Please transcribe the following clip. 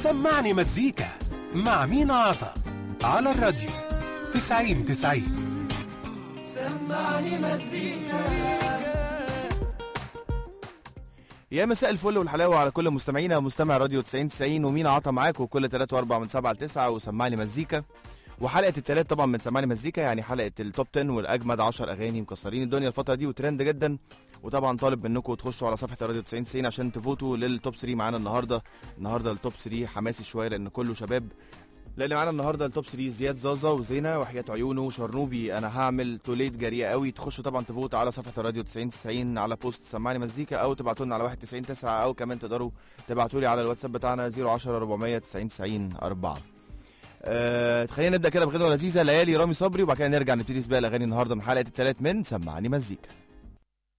سمعني مزيكا مع مينا عطا على الراديو تسعين تسعين سمعني مزيكا يا مساء الفل والحلاوه على كل مستمعينا ومستمع راديو 90 90 ومين عطا معاكم كل 3 و4 من 7 ل 9 وسمعني مزيكا وحلقه الثلاث طبعا من سمعني مزيكا يعني حلقه التوب 10 والاجمد 10 اغاني مكسرين الدنيا الفتره دي وترند جدا وطبعا طالب منكم تخشوا على صفحه راديو 90 90 عشان تفوتوا للتوب 3 معانا النهارده النهارده التوب 3 حماسي شويه لان كله شباب لان معانا النهارده التوب 3 زياد زازا وزينه وحياه عيونه وشرنوبي انا هعمل توليت جريئه قوي تخشوا طبعا تفوتوا على صفحه الراديو 90 90 على بوست سمعني مزيكا او تبعتوا لنا على 1 90 9 او كمان تقدروا تبعتوا لي على الواتساب بتاعنا 010 400 90 90 4 أه خلينا نبدا كده بغنوه لذيذه ليالي رامي صبري وبعد كده نرجع نبتدي سباق الاغاني النهارده من حلقه الثلاث من سمعني مزيكا